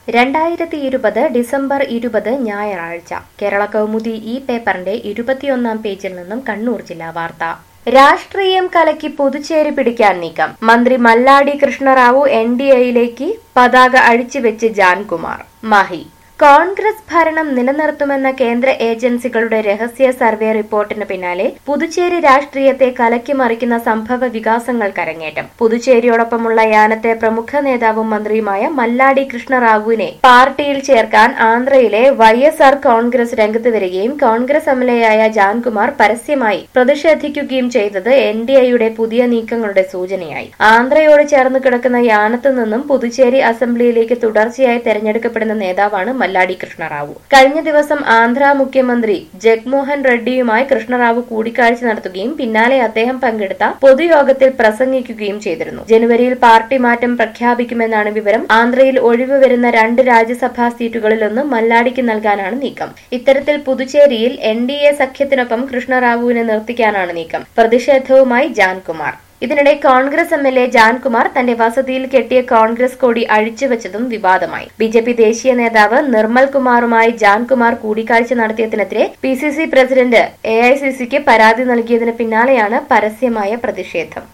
രണ്ടായിരത്തി ഇരുപത് ഡിസംബർ ഇരുപത് ഞായറാഴ്ച കേരള കൗമുദി ഈ പേപ്പറിന്റെ ഇരുപത്തിയൊന്നാം പേജിൽ നിന്നും കണ്ണൂർ ജില്ലാ വാർത്ത രാഷ്ട്രീയം കലക്കി പുതുച്ചേരി പിടിക്കാൻ നീക്കം മന്ത്രി മല്ലാടി കൃഷ്ണറാവു എൻ ഡി എയിലേക്ക് പതാക അഴിച്ചുവെച്ച് ജാൻകുമാർ മാഹി കോൺഗ്രസ് ഭരണം നിലനിർത്തുമെന്ന കേന്ദ്ര ഏജൻസികളുടെ രഹസ്യ സർവേ റിപ്പോർട്ടിന് പിന്നാലെ പുതുച്ചേരി രാഷ്ട്രീയത്തെ കലക്കി മറിക്കുന്ന സംഭവ വികാസങ്ങൾക്ക് അരങ്ങേറ്റം പുതുച്ചേരിയോടൊപ്പമുള്ള യാനത്തെ പ്രമുഖ നേതാവും മന്ത്രിയുമായ മല്ലാടി കൃഷ്ണറാവുവിനെ പാർട്ടിയിൽ ചേർക്കാൻ ആന്ധ്രയിലെ വൈ എസ് ആർ കോൺഗ്രസ് രംഗത്ത് വരികയും കോൺഗ്രസ് എംഎൽഎയായ ജാൻകുമാർ പരസ്യമായി പ്രതിഷേധിക്കുകയും ചെയ്തത് എൻ ഡി എയുടെ പുതിയ നീക്കങ്ങളുടെ സൂചനയായി ആന്ധ്രയോട് ചേർന്ന് കിടക്കുന്ന യാനത്തു നിന്നും പുതുച്ചേരി അസംബ്ലിയിലേക്ക് തുടർച്ചയായി തെരഞ്ഞെടുക്കപ്പെടുന്ന നേതാവാണ് മല്ലാടി കൃഷ്ണറാവു കഴിഞ്ഞ ദിവസം ആന്ധ്ര മുഖ്യമന്ത്രി ജഗ്മോഹൻ റെഡ്ഡിയുമായി കൃഷ്ണറാവു കൂടിക്കാഴ്ച നടത്തുകയും പിന്നാലെ അദ്ദേഹം പങ്കെടുത്ത പൊതുയോഗത്തിൽ പ്രസംഗിക്കുകയും ചെയ്തിരുന്നു ജനുവരിയിൽ പാർട്ടി മാറ്റം പ്രഖ്യാപിക്കുമെന്നാണ് വിവരം ആന്ധ്രയിൽ ഒഴിവ് വരുന്ന രണ്ട് രാജ്യസഭാ സീറ്റുകളിലൊന്ന് മല്ലാടിക്ക് നൽകാനാണ് നീക്കം ഇത്തരത്തിൽ പുതുച്ചേരിയിൽ എൻ ഡി എ സഖ്യത്തിനൊപ്പം കൃഷ്ണറാവുവിനെ നിർത്തിക്കാനാണ് നീക്കം പ്രതിഷേധവുമായി ജാൻകുമാർ ഇതിനിടെ Congress M L A Jankumar തന്റെ വസതിയിൽ കെട്ടിയ കോൺഗ്രസ് കൊടി അഴിച്ചുവെച്ചതും വിവാദമായി ബി ജെ പി ദേശീയ നേതാവ് നിർമ്മൽ കുമാറുമായി ജാൻകുമാർ കൂടിക്കാഴ്ച നടത്തിയതിനെതിരെ P C C president A I C സിക്ക് പരാതി നൽകിയതിന് പിന്നാലെയാണ് പരസ്യമായ പ്രതിഷേധം